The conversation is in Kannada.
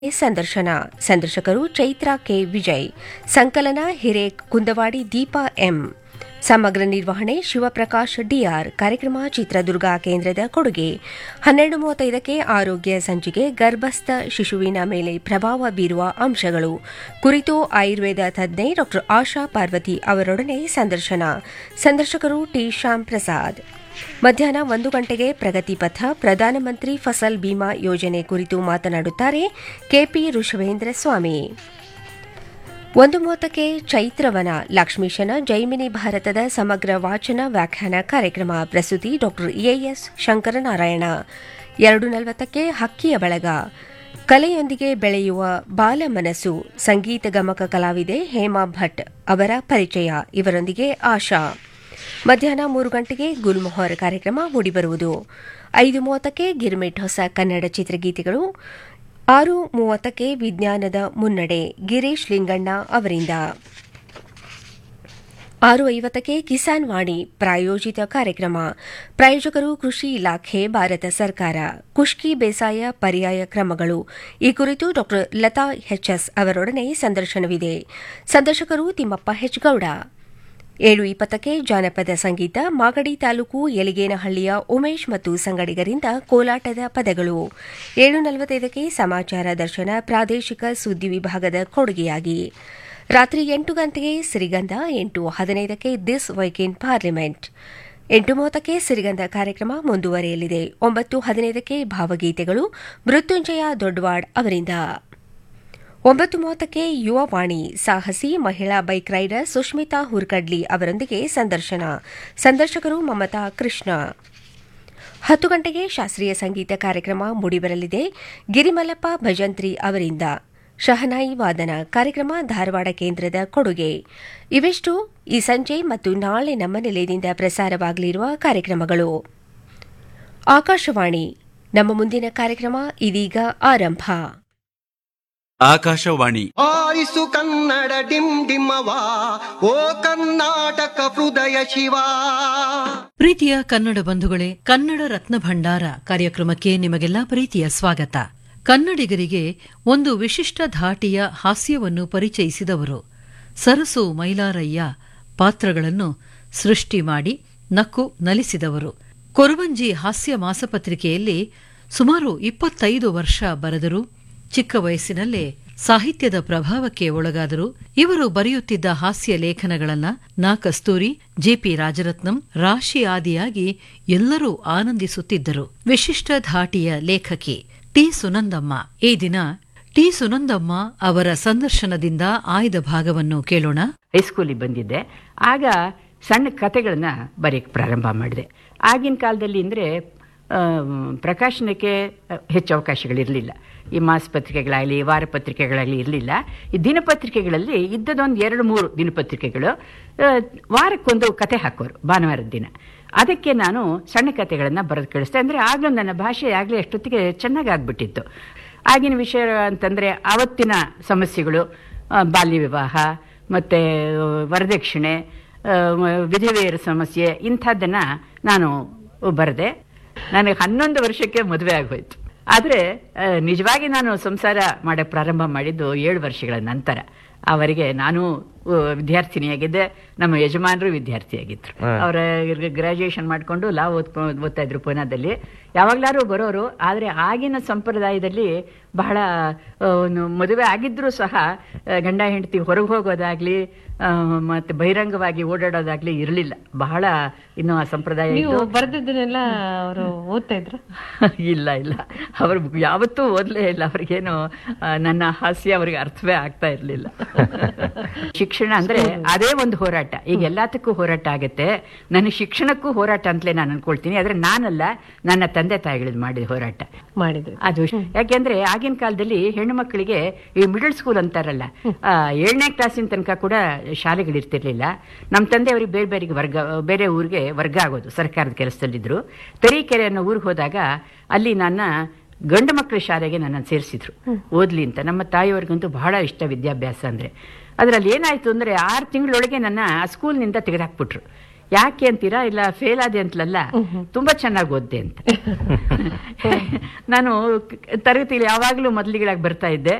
ಸಂದರ್ಶನ ಸಂದರ್ಶಕರು ಚೈತ್ರ ಕೆ ವಿಜಯ್ ಸಂಕಲನ ಹಿರೇ ಕುಂದವಾಡಿ ದೀಪಾ ಎಂ ಸಮಗ್ರ ನಿರ್ವಹಣೆ ಶಿವಪ್ರಕಾಶ್ ಡಿಆರ್ ಕಾರ್ಯಕ್ರಮ ಚಿತ್ರದುರ್ಗ ಕೇಂದ್ರದ ಕೊಡುಗೆ ಹನ್ನೆರಡು ಮೂವತ್ತೈದಕ್ಕೆ ಆರೋಗ್ಯ ಸಂಚಿಕೆ ಗರ್ಭಸ್ಥ ಶಿಶುವಿನ ಮೇಲೆ ಪ್ರಭಾವ ಬೀರುವ ಅಂಶಗಳು ಕುರಿತು ಆಯುರ್ವೇದ ತಜ್ಞೆ ಡಾ ಆಶಾ ಪಾರ್ವತಿ ಅವರೊಡನೆ ಸಂದರ್ಶನ ಸಂದರ್ಶಕರು ಟಿ ಶ್ಯಾಮ್ ಪ್ರಸಾದ್ ಮಧ್ಯಾಹ್ನ ಒಂದು ಗಂಟೆಗೆ ಪ್ರಗತಿ ಪಥ ಪ್ರಧಾನಮಂತ್ರಿ ಫಸಲ್ ಬಿಮಾ ಯೋಜನೆ ಕುರಿತು ಮಾತನಾಡುತ್ತಾರೆ ಕೆಪಿ ಋಷಭೇಂದ್ರ ಸ್ವಾಮಿ ಒಂದು ಮೂವತ್ತಕ್ಕೆ ಚೈತ್ರವನ ಲಕ್ಷ್ಮೀಶನ ಜೈಮಿನಿ ಭಾರತದ ಸಮಗ್ರ ವಾಚನ ವ್ಯಾಖ್ಯಾನ ಕಾರ್ಯಕ್ರಮ ಪ್ರಸ್ತುತಿ ಡಾ ಎಎಸ್ ಶಂಕರನಾರಾಯಣ ಎರಡು ನಲವತ್ತಕ್ಕೆ ಹಕ್ಕಿಯ ಬಳಗ ಕಲೆಯೊಂದಿಗೆ ಬೆಳೆಯುವ ಬಾಲ ಮನಸ್ಸು ಸಂಗೀತ ಗಮಕ ಕಲಾವಿದೆ ಹೇಮಾ ಭಟ್ ಅವರ ಪರಿಚಯ ಇವರೊಂದಿಗೆ ಆಶಾ ಮಧ್ಯಾಹ್ನ ಮೂರು ಗಂಟೆಗೆ ಗುಲ್ಮೊಹರ್ ಕಾರ್ಯಕ್ರಮ ಮೂಡಿಬರುವುದು ಐದು ಮೂವತ್ತಕ್ಕೆ ಗಿರ್ಮಿಟ್ ಹೊಸ ಕನ್ನಡ ಚಿತ್ರಗೀತೆಗಳು ಆರು ಮೂವತ್ತಕ್ಕೆ ವಿಜ್ಞಾನದ ಮುನ್ನಡೆ ಗಿರೀಶ್ ಲಿಂಗಣ್ಣ ಅವರಿಂದ ಆರು ಐವತ್ತಕ್ಕೆ ಕಿಸಾನ್ ವಾಣಿ ಪ್ರಾಯೋಜಿತ ಕಾರ್ಯಕ್ರಮ ಪ್ರಾಯೋಜಕರು ಕೃಷಿ ಇಲಾಖೆ ಭಾರತ ಸರ್ಕಾರ ಕುಷ್ಕಿ ಬೇಸಾಯ ಪರ್ಯಾಯ ಕ್ರಮಗಳು ಈ ಕುರಿತು ಡಾ ಲತಾ ಎಚ್ಎಸ್ ಅವರೊಡನೆ ಸಂದರ್ಶನವಿದೆ ಸಂದರ್ಶಕರು ತಿಮ್ಮಪ್ಪ ಹೆಚ್ಗೌಡ ಏಳು ಇಪ್ಪತ್ತಕ್ಕೆ ಜಾನಪದ ಸಂಗೀತ ಮಾಗಡಿ ತಾಲೂಕು ಯಲಿಗೇನಹಳ್ಳಿಯ ಉಮೇಶ್ ಮತ್ತು ಸಂಗಡಿಗರಿಂದ ಕೋಲಾಟದ ಪದಗಳು ಏಳು ನಲವತ್ತೈದಕ್ಕೆ ಸಮಾಚಾರ ದರ್ಶನ ಪ್ರಾದೇಶಿಕ ಸುದ್ದಿ ವಿಭಾಗದ ಕೊಡುಗೆಯಾಗಿ ರಾತ್ರಿ ಎಂಟು ಗಂಟೆಗೆ ಸಿರಿಗಂಧ ಎಂಟು ಹದಿನೈದಕ್ಕೆ ದಿಸ್ ವೈಕ್ ಇನ್ ಪಾರ್ಲಿಮೆಂಟ್ ಎಂಟು ಮೂವತ್ತಕ್ಕೆ ಸಿರಿಗಂಧ ಕಾರ್ಯಕ್ರಮ ಮುಂದುವರೆಯಲಿದೆ ಒಂಬತ್ತು ಹದಿನೈದಕ್ಕೆ ಭಾವಗೀತೆಗಳು ಮೃತ್ಯುಂಜಯ ದೊಡ್ಡವಾಡ್ ಅವರಿಂದ ಒಂಬತ್ತು ಮೂವತ್ತಕ್ಕೆ ಯುವವಾಣಿ ಸಾಹಸಿ ಮಹಿಳಾ ಬೈಕ್ ರೈಡರ್ ಸುಷ್ಮಿತಾ ಹುರ್ಕಡ್ಲಿ ಅವರೊಂದಿಗೆ ಸಂದರ್ಶನ ಸಂದರ್ಶಕರು ಮಮತಾ ಕೃಷ್ಣ ಹತ್ತು ಗಂಟೆಗೆ ಶಾಸ್ತ್ರೀಯ ಸಂಗೀತ ಕಾರ್ಯಕ್ರಮ ಮೂಡಿಬರಲಿದೆ ಗಿರಿಮಲ್ಲಪ್ಪ ಭಜಂತ್ರಿ ಅವರಿಂದ ಶಹನಾಯಿ ವಾದನ ಕಾರ್ಯಕ್ರಮ ಧಾರವಾಡ ಕೇಂದ್ರದ ಕೊಡುಗೆ ಇವೆಷ್ಟು ಈ ಸಂಜೆ ಮತ್ತು ನಾಳೆ ನಮ್ಮ ನಿಲಯದಿಂದ ಪ್ರಸಾರವಾಗಲಿರುವ ಕಾರ್ಯಕ್ರಮಗಳು ಆಕಾಶವಾಣಿ ನಮ್ಮ ಮುಂದಿನ ಕಾರ್ಯಕ್ರಮ ಇದೀಗ ಆರಂಭ ಆಕಾಶವಾಣಿ ಆರಿಸು ಕನ್ನಡ ಡಿಮ್ ಡಿಮ್ಮವ ಓ ಕರ್ನಾಟಕ ಹೃದಯ ಶಿವ ಪ್ರೀತಿಯ ಕನ್ನಡ ಬಂಧುಗಳೇ ಕನ್ನಡ ರತ್ನ ಭಂಡಾರ ಕಾರ್ಯಕ್ರಮಕ್ಕೆ ನಿಮಗೆಲ್ಲ ಪ್ರೀತಿಯ ಸ್ವಾಗತ ಕನ್ನಡಿಗರಿಗೆ ಒಂದು ವಿಶಿಷ್ಟ ಧಾಟಿಯ ಹಾಸ್ಯವನ್ನು ಪರಿಚಯಿಸಿದವರು ಸರಸು ಮೈಲಾರಯ್ಯ ಪಾತ್ರಗಳನ್ನು ಸೃಷ್ಟಿ ಮಾಡಿ ನಕ್ಕು ನಲಿಸಿದವರು ಕೊರವಂಜಿ ಹಾಸ್ಯ ಮಾಸಪತ್ರಿಕೆಯಲ್ಲಿ ಸುಮಾರು ಇಪ್ಪತ್ತೈದು ವರ್ಷ ಬರೆದರು ಚಿಕ್ಕ ವಯಸ್ಸಿನಲ್ಲೇ ಸಾಹಿತ್ಯದ ಪ್ರಭಾವಕ್ಕೆ ಒಳಗಾದರು ಇವರು ಬರೆಯುತ್ತಿದ್ದ ಹಾಸ್ಯ ಲೇಖನಗಳನ್ನ ನಾ ಕಸ್ತೂರಿ ಜೆಪಿ ರಾಜರತ್ನಂ ರಾಶಿ ಆದಿಯಾಗಿ ಎಲ್ಲರೂ ಆನಂದಿಸುತ್ತಿದ್ದರು ವಿಶಿಷ್ಟ ಧಾಟಿಯ ಲೇಖಕಿ ಟಿ ಸುನಂದಮ್ಮ ಈ ದಿನ ಟಿ ಸುನಂದಮ್ಮ ಅವರ ಸಂದರ್ಶನದಿಂದ ಆಯ್ದ ಭಾಗವನ್ನು ಕೇಳೋಣ ಹೈಸ್ಕೂಲಿಗೆ ಬಂದಿದ್ದೆ ಆಗ ಸಣ್ಣ ಕತೆಗಳನ್ನ ಬರೆಯಕ್ಕೆ ಪ್ರಾರಂಭ ಮಾಡಿದೆ ಆಗಿನ ಕಾಲದಲ್ಲಿ ಅಂದರೆ ಪ್ರಕಾಶನಕ್ಕೆ ಹೆಚ್ಚು ಅವಕಾಶಗಳಿರಲಿಲ್ಲ ಈ ಮಾಸಪತ್ರಿಕೆಗಳಾಗಲಿ ವಾರಪತ್ರಿಕೆಗಳಾಗಲಿ ಇರಲಿಲ್ಲ ಈ ದಿನಪತ್ರಿಕೆಗಳಲ್ಲಿ ಇದ್ದದೊಂದು ಎರಡು ಮೂರು ದಿನಪತ್ರಿಕೆಗಳು ಆ, ವಾರಕ್ಕೊಂದು ಕತೆ ಹಾಕೋರು ಭಾನುವಾರದ ದಿನ ಅದಕ್ಕೆ ನಾನು ಸಣ್ಣ ಕತೆಗಳನ್ನು ಬರೆದು ಕಳಿಸ್ದೆ ಅಂದರೆ ಆಗಲೂ ನನ್ನ ಭಾಷೆ ಆಗಲೇ ಅಷ್ಟೊತ್ತಿಗೆ ಚೆನ್ನಾಗಿ ಆಗ್ಬಿಟ್ಟಿತ್ತು ಆಗಿನ ವಿಷಯ ಅಂತಂದರೆ ಆವತ್ತಿನ ಸಮಸ್ಯೆಗಳು ಆ, ಬಾಲ್ಯ ವಿವಾಹ ಮತ್ತು ವರದಕ್ಷಿಣೆ ಆ, ವಿಧವೆಯರ ಸಮಸ್ಯೆ ಇಂಥದ್ದನ್ನು ನಾನು ಬರೆದೆ ನನಗೆ ಹನ್ನೊಂದು ವರ್ಷಕ್ಕೆ ಮದುವೆ ಆಗೋಯ್ತು ಆದರೆ ಆ, ನಿಜವಾಗಿ ನಾನು ಸಂಸಾರ ಮಾಡಕ್ಕೆ ಪ್ರಾರಂಭ ಮಾಡಿದ್ದು ಏಳು ವರ್ಷಗಳ ನಂತರ ಅವರಿಗೆ ನಾನು ಆ, ವಿದ್ಯಾರ್ಥಿನಿಯಾಗಿದ್ದೆ ನಮ್ಮ ಯಜಮಾನರು ವಿದ್ಯಾರ್ಥಿಯಾಗಿದ್ರು ಅವರ ಗ್ರಾಜುಯೇಷನ್ ಮಾಡಿಕೊಂಡು ಲಾ ಓದ್ಕೊಂಡು ಓದ್ತಾ ಇದ್ರು ಪೂನಾದಲ್ಲಿ ಯಾವಾಗ್ಲಾರು ಬರೋರು ಆದರೆ ಆಗಿನ ಸಂಪ್ರದಾಯದಲ್ಲಿ ಬಹಳ ಆ, ಒಂದು ಮದುವೆ ಆಗಿದ್ರೂ ಸಹ ಆ, ಗಂಡ ಹೆಂಡತಿ ಹೊರಗೆ ಹೋಗೋದಾಗ್ಲಿ ಆ, ಮತ್ತೆ ಬಹಿರಂಗವಾಗಿ ಓಡಾಡೋದಾಗ್ಲಿ ಇರಲಿಲ್ಲ ಬಹಳ ಇನ್ನು ಆ ಸಂಪ್ರದಾಯ ನೀವು ಇದ್ದು ಬರ್ದಿದ್ದನ್ನೆಲ್ಲ ಅವರು ಓದ್ತಾ ಇದ್ರ ಇಲ್ಲ ಇಲ್ಲ ಅವರು ಯಾವತ್ತೂ ಓದಲೇ ಇಲ್ಲ ಅವ್ರಿಗೇನು ಆ, ನನ್ನ ಹಾಸ್ಯ ಅವ್ರಿಗೆ ಅರ್ಥವೇ ಆಗ್ತಾ ಇರಲಿಲ್ಲ ಶಿಕ್ಷಣ ಅಂದ್ರೆ ಅದೇ ಒಂದು ಹೋರಾಟ ಈಗ ಎಲ್ಲದಕ್ಕೂ ಹೋರಾಟ ಆಗತ್ತೆ ನನಗೆ ಶಿಕ್ಷಣಕ್ಕೂ ಹೋರಾಟ ಅಂತಲೇ ನಾನು ಅನ್ಕೊಳ್ತೀನಿ ಆದ್ರೆ ನಾನಲ್ಲ ನನ್ನ ತಂದೆ ತಾಯಿಗಳದ್ದು ಮಾಡಿದ ಹೋರಾಟ ಮಾಡಿದ್ರಿ ಅದು ಯಾಕೆಂದ್ರೆ ಆಗಿನ ಕಾಲದಲ್ಲಿ ಹೆಣ್ಣು ಮಕ್ಕಳಿಗೆ ಈ ಮಿಡಲ್ ಸ್ಕೂಲ್ ಅಂತಾರಲ್ಲ ಆ, ಏಳನೇ ಕ್ಲಾಸಿನ ತನಕ ಕೂಡ ಶಾಲೆಗಳಿರ್ತಿರ್ಲಿಲ್ಲ ನಮ್ಮ ತಂದೆ ಅವರಿಗೆ ಬೇರೆ ಬೇರೆ ವರ್ಗ ಬೇರೆ ಊರಿಗೆ ವರ್ಗ ಆಗೋದು ಸರ್ಕಾರದ ಕೆಲಸದಲ್ಲಿದ್ದರು ತರೀಕೆರೆ ಅನ್ನೋ ಊರಿಗೆ ಹೋದಾಗ ಅಲ್ಲಿ ನನ್ನ ಗಂಡು ಮಕ್ಕಳ ಶಾಲೆಗೆ ನನ್ನನ್ನು ಸೇರಿಸಿದ್ರು ಓದ್ಲಿ ಅಂತ ನಮ್ಮ ತಾಯಿಯವ್ರಿಗಂತೂ ಬಹಳ ಇಷ್ಟ ವಿದ್ಯಾಭ್ಯಾಸ ಅಂದ್ರೆ ಅದರಲ್ಲಿ ಏನಾಯ್ತು ಅಂದ್ರೆ ಆರು ತಿಂಗಳೊಳಗೆ ನನ್ನ ಆ ಸ್ಕೂಲ್ನಿಂದ ತೆಗೆದಾಕ್ಬಿಟ್ರು ಯಾಕೆ ಅಂತೀರಾ ಇಲ್ಲ ಫೇಲ್ ಆದೆ ಅಂತಲಲ್ಲ ತುಂಬಾ ಚೆನ್ನಾಗಿ ಓದ್ದೆ ಅಂತ ನಾನು ಕ- ತರಗತಿಯಲ್ಲಿ ಯಾವಾಗಲೂ ಮೊದಲಿಗಳಾಗಿ ಬರ್ತಾ ಇದ್ದೆ